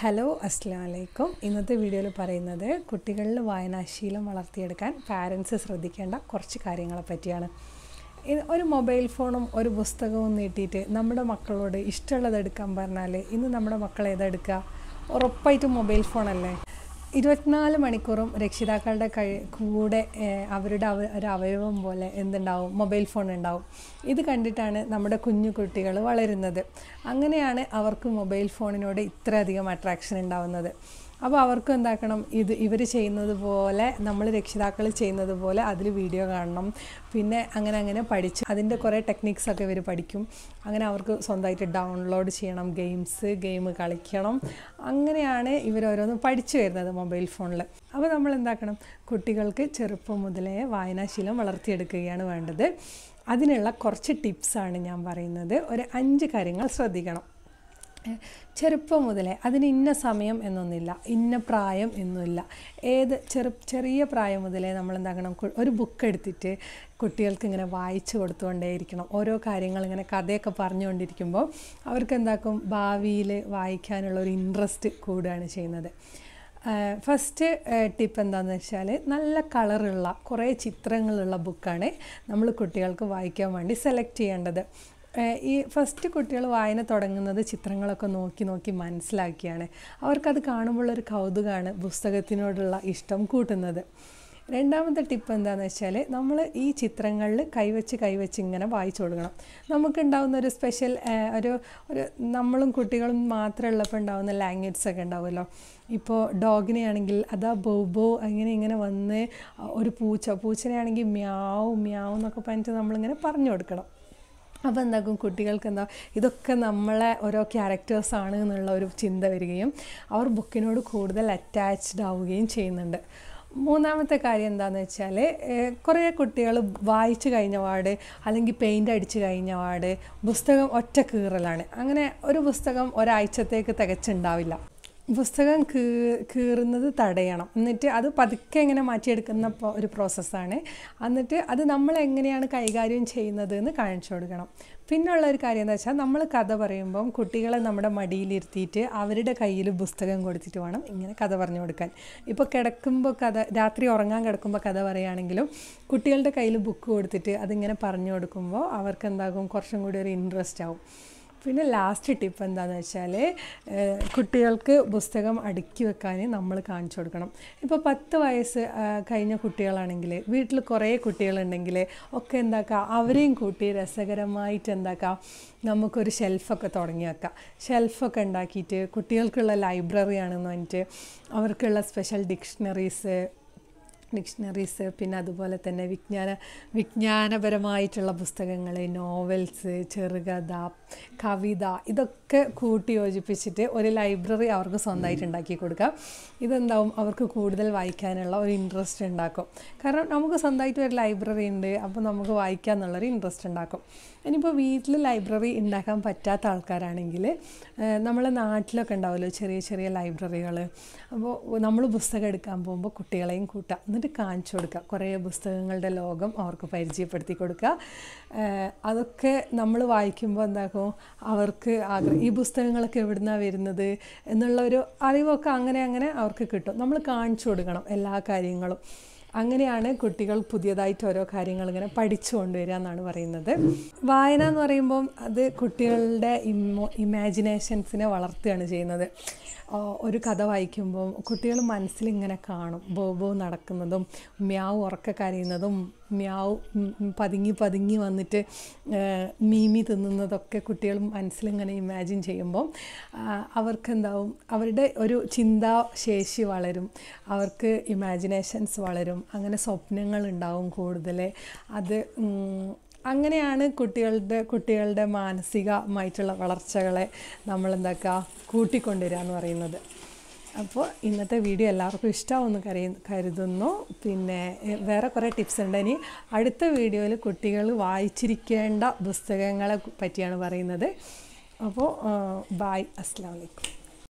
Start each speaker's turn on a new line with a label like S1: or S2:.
S1: hello അസ്സാം വലൈക്കും ഇന്നത്തെ വീഡിയോയിൽ പറയുന്നത് കുട്ടികളിൽ വായനാശീലം വളർത്തിയെടുക്കാൻ പാരൻസ് ശ്രദ്ധിക്കേണ്ട കുറച്ച് കാര്യങ്ങളെ പറ്റിയാണ് ഇത് ഒരു മൊബൈൽ ഫോണും ഒരു പുസ്തകവും നീട്ടിയിട്ട് നമ്മുടെ മക്കളോട് ഇഷ്ടമുള്ളത് എടുക്കാൻ പറഞ്ഞാൽ ഇന്ന് നമ്മുടെ മക്കൾ ഏതെടുക്കുക ഉറപ്പായിട്ടും മൊബൈൽ ഫോണല്ലേ ഇരുപത്തിനാല് മണിക്കൂറും രക്ഷിതാക്കളുടെ കഴി കൂടെ ഏഹ്, അവരുടെ അവ ഒരു അവയവം പോലെ എന്തുണ്ടാവും മൊബൈൽ ഫോൺ ഉണ്ടാവും ഇത് കണ്ടിട്ടാണ് നമ്മുടെ കുഞ്ഞു കുട്ടികൾ വളരുന്നത് അങ്ങനെയാണ് അവർക്ക് മൊബൈൽ ഫോണിനോട് ഇത്രയധികം അട്രാക്ഷൻ ഉണ്ടാവുന്നത് അപ്പോൾ അവർക്ക് എന്താക്കണം ഇത് ഇവർ ചെയ്യുന്നത് പോലെ നമ്മൾ രക്ഷിതാക്കൾ ചെയ്യുന്നത് പോലെ അതിൽ വീഡിയോ കാണണം പിന്നെ അങ്ങനെ അങ്ങനെ പഠിച്ച് അതിൻ്റെ കുറേ ടെക്നിക്സ് ഒക്കെ ഇവർ പഠിക്കും അങ്ങനെ അവർക്ക് സ്വന്തമായിട്ട് ഡൗൺലോഡ് ചെയ്യണം ഗെയിംസ് ഗെയിം കളിക്കണം അങ്ങനെയാണ് ഇവരോരോന്ന് പഠിച്ചു വരുന്നത് മൊബൈൽ ഫോണിൽ അപ്പോൾ നമ്മൾ എന്താക്കണം കുട്ടികൾക്ക് ചെറുപ്പം മുതലേ വായനാശീലം വളർത്തിയെടുക്കുകയാണ് വേണ്ടത് അതിനുള്ള കുറച്ച് ടിപ്സാണ് ഞാൻ പറയുന്നത് ഒരു അഞ്ച് കാര്യങ്ങൾ ശ്രദ്ധിക്കണം ചെറുപ്പം മുതലേ അതിന് ഇന്ന സമയം എന്നൊന്നുമില്ല ഇന്ന പ്രായം എന്നുമില്ല ഏത് ചെറു ചെറിയ പ്രായം മുതലേ നമ്മൾ എന്താക്കണം കു- ഒരു ബുക്ക് എടുത്തിട്ട് കുട്ടികൾക്ക് ഇങ്ങനെ വായിച്ചു കൊടുത്തുകൊണ്ടേയിരിക്കണം ഓരോ കാര്യങ്ങൾ ഇങ്ങനെ കഥയൊക്കെ പറഞ്ഞുകൊണ്ടിരിക്കുമ്പോൾ അവർക്ക് എന്താക്കും ഭാവിയിൽ വായിക്കാനുള്ള ഒരു ഇൻട്രസ്റ്റ് കൂടുകയാണ് ചെയ്യുന്നത് ഫസ്റ്റ് ടിപ്പ് എന്താണെന്ന് വെച്ചാൽ നല്ല കളറുള്ള കുറേ ചിത്രങ്ങളുള്ള ബുക്കാണ് നമ്മൾ കുട്ടികൾക്ക് വായിക്കാൻ വേണ്ടി സെലക്ട് ചെയ്യേണ്ടത് ഏഹ് ഈ ഫസ്റ്റ് കുട്ടികൾ വായന തുടങ്ങുന്നത് ചിത്രങ്ങളൊക്കെ നോക്കി നോക്കി മനസ്സിലാക്കിയാണ് അവർക്കത് കാണുമ്പോഴൊരു കൗതുകമാണ് പുസ്തകത്തിനോടുള്ള ഇഷ്ടം കൂട്ടുന്നത് രണ്ടാമത്തെ ടിപ്പ് എന്താണെന്ന് വെച്ചാൽ നമ്മൾ ഈ ചിത്രങ്ങളിൽ കൈവച്ച് കൈവച്ച് ഇങ്ങനെ വായിച്ചു കൊടുക്കണം നമുക്കുണ്ടാവുന്ന ഒരു സ്പെഷ്യൽ ഒരു ഒരു നമ്മളും കുട്ടികളും മാത്രം ഉള്ളപ്പോൾ ഉണ്ടാവുന്ന ലാംഗ്വേജസ് ഒക്കെ ഉണ്ടാവുമല്ലോ ഇപ്പോൾ ഡോഗിനെ ആണെങ്കിൽ അതാ ബോബോ അങ്ങനെ ഇങ്ങനെ വന്ന് ഒരു പൂച്ച പൂച്ചനെയാണെങ്കിൽ മ്യാവ് മ്യാവ് എന്നൊക്കെ പറഞ്ഞിട്ട് നമ്മളിങ്ങനെ പറഞ്ഞു കൊടുക്കണം അപ്പോൾ എന്താക്കും കുട്ടികൾക്ക് എന്താ ഇതൊക്കെ നമ്മളെ ഓരോ ക്യാരക്ടേഴ്സ് ആണ് എന്നുള്ള ഒരു ചിന്ത വരികയും അവർ ബുക്കിനോട് കൂടുതൽ അറ്റാച്ച്ഡ് ആവുകയും ചെയ്യുന്നുണ്ട് മൂന്നാമത്തെ കാര്യം എന്താണെന്ന് വെച്ചാൽ കുറേ കുട്ടികൾ വായിച്ചു കഴിഞ്ഞ പാട് അല്ലെങ്കിൽ പെയിൻ്റ് അടിച്ച് കഴിഞ്ഞ പാട് പുസ്തകം ഒറ്റ കീറലാണ് അങ്ങനെ ഒരു പുസ്തകം ഒരാഴ്ചത്തേക്ക് തികച്ചുണ്ടാവില്ല പുസ്തകം കീ കീറുന്നത് തടയണം എന്നിട്ട് അത് പതുക്കെ ഇങ്ങനെ മാറ്റിയെടുക്കുന്ന പോ- ഒരു പ്രോസസ്സാണ് എന്നിട്ട് അത് നമ്മൾ എങ്ങനെയാണ് കൈകാര്യം ചെയ്യുന്നത് എന്ന് കാണിച്ചു കൊടുക്കണം പിന്നുള്ള ഒരു കാര്യം എന്താ വെച്ചാൽ നമ്മൾ കഥ പറയുമ്പം കുട്ടികളെ നമ്മുടെ മടിയിലിരുത്തിയിട്ട് അവരുടെ കയ്യിൽ പുസ്തകം കൊടുത്തിട്ട് വേണം ഇങ്ങനെ കഥ പറഞ്ഞു കൊടുക്കാൻ ഇപ്പോൾ കിടക്കുമ്പോൾ കഥ രാത്രി ഉറങ്ങാൻ കിടക്കുമ്പോൾ കഥ പറയുകയാണെങ്കിലും കുട്ടികളുടെ കയ്യിൽ ബുക്ക് കൊടുത്തിട്ട് അതിങ്ങനെ പറഞ്ഞു കൊടുക്കുമ്പോൾ അവർക്ക് എന്താകും കുറച്ചും കൂടി ഒരു ഇൻട്രസ്റ്റ് ആവും പിന്നെ ലാസ്റ്റ് ടിപ്പ് എന്താണെന്ന് വെച്ചാൽ കുട്ടികൾക്ക് പുസ്തകം അടുക്കി വെക്കാൻ നമ്മൾ കാണിച്ചു കൊടുക്കണം ഇപ്പോൾ പത്ത് വയസ്സ് ആ, കഴിഞ്ഞ കുട്ടികളാണെങ്കിൽ വീട്ടിൽ കുറേ കുട്ടികളുണ്ടെങ്കിൽ ഒക്കെ എന്താക്കുക അവരെയും കൂട്ടി രസകരമായിട്ട് എന്താക്കാം നമുക്കൊരു ഷെൽഫൊക്കെ തുടങ്ങി വെക്കാം ഷെൽഫൊക്കെ ഉണ്ടാക്കിയിട്ട് കുട്ടികൾക്കുള്ള ലൈബ്രറി ആണെന്ന് പറഞ്ഞിട്ട് അവർക്കുള്ള സ്പെഷ്യൽ ഡിക്ഷണറീസ് ഡിക്ഷണറീസ് പിന്നെ അതുപോലെ തന്നെ വിജ്ഞാന വിജ്ഞാനപരമായിട്ടുള്ള പുസ്തകങ്ങൾ നോവൽസ് ചെറുകഥ കവിത ഇതൊക്കെ കൂട്ടി യോജിപ്പിച്ചിട്ട് ഒരു ലൈബ്രറി അവർക്ക് സ്വന്തമായിട്ട് ഉണ്ടാക്കി കൊടുക്കാം ഇതെന്താവും അവർക്ക് കൂടുതൽ വായിക്കാനുള്ള ഒരു ഇൻട്രസ്റ്റ് ഉണ്ടാക്കും കാരണം നമുക്ക് സ്വന്തമായിട്ട് ഒരു ലൈബ്രറി ഉണ്ട് അപ്പോൾ നമുക്ക് വായിക്കാം എന്നുള്ളൊരു ഇൻട്രസ്റ്റ് ഉണ്ടാക്കും ഇനിയിപ്പോൾ വീട്ടിൽ ലൈബ്രറി ഉണ്ടാക്കാൻ പറ്റാത്ത ആൾക്കാരാണെങ്കിൽ നമ്മളെ നാട്ടിലൊക്കെ ഉണ്ടാവുമല്ലോ ചെറിയ ചെറിയ ലൈബ്രറികൾ അപ്പോൾ നമ്മൾ പുസ്തകം എടുക്കാൻ പോകുമ്പോൾ കുട്ടികളെയും കൂട്ടാം എന്നിട്ട് കാണിച്ചു കൊടുക്കുക കുറേ പുസ്തകങ്ങളുടെ ലോകം അവർക്ക് പരിചയപ്പെടുത്തി കൊടുക്കുക ഏഹ് അതൊക്കെ നമ്മൾ വായിക്കുമ്പോൾ എന്താക്കും അവർക്ക് ആഗ്രഹം ഈ പുസ്തകങ്ങളൊക്കെ എവിടുന്നാണ് വരുന്നത് എന്നുള്ള ഒരു അറിവൊക്കെ അങ്ങനെ അങ്ങനെ അവർക്ക് കിട്ടും നമ്മൾ കാണിച്ചു കൊടുക്കണം എല്ലാ കാര്യങ്ങളും അങ്ങനെയാണ് കുട്ടികൾ പുതിയതായിട്ട് ഓരോ കാര്യങ്ങൾ ഇങ്ങനെ പഠിച്ചു കൊണ്ടുവരിക എന്നാണ് പറയുന്നത് വായന എന്ന് പറയുമ്പം അത് കുട്ടികളുടെ ഇമോ ഇമാജിനേഷൻസിനെ വളർത്തുകയാണ് ചെയ്യുന്നത് ആ, ഒരു കഥ വായിക്കുമ്പോൾ കുട്ടികൾ മനസ്സിലിങ്ങനെ കാണും ബോബോ നടക്കുന്നതും മ്യാവ് ഉറക്ക കരയുന്നതും മ്യാവ് ഉം, ഉം, പതുങ്ങി പതുങ്ങി വന്നിട്ട് ആ, മീമി തിന്നുന്നതൊക്കെ കുട്ടികൾ മനസ്സിലിങ്ങനെ ഇമാജിൻ ചെയ്യുമ്പോൾ അവർക്ക് എന്താവും അവരുടെ ഒരു ചിന്താശേഷി വളരും അവർക്ക് ഇമാജിനേഷൻസ് വളരും അങ്ങനെ സ്വപ്നങ്ങൾ ഉണ്ടാവും കൂടുതൽ അത് ഉം, അങ്ങനെയാണ് കുട്ടികളുടെ കുട്ടികളുടെ മാനസികമായിട്ടുള്ള വളർച്ചകളെ നമ്മൾ എന്താക്കുക കൂട്ടിക്കൊണ്ടുവരിക എന്ന് പറയുന്നത് അപ്പോൾ ഇന്നത്തെ വീഡിയോ എല്ലാവർക്കും ഇഷ്ടമാവുമെന്ന് കരയ കരുതുന്നു പിന്നെ എ, വേറെ കുറേ ടിപ്സ് ഉണ്ട് ഇനി അടുത്ത വീഡിയോയിൽ കുട്ടികൾ വായിച്ചിരിക്കേണ്ട പുസ്തകങ്ങളെ പറ്റിയാണ് പറയുന്നത് അപ്പോൾ ബായ് അസ്സാം വലൈക്കും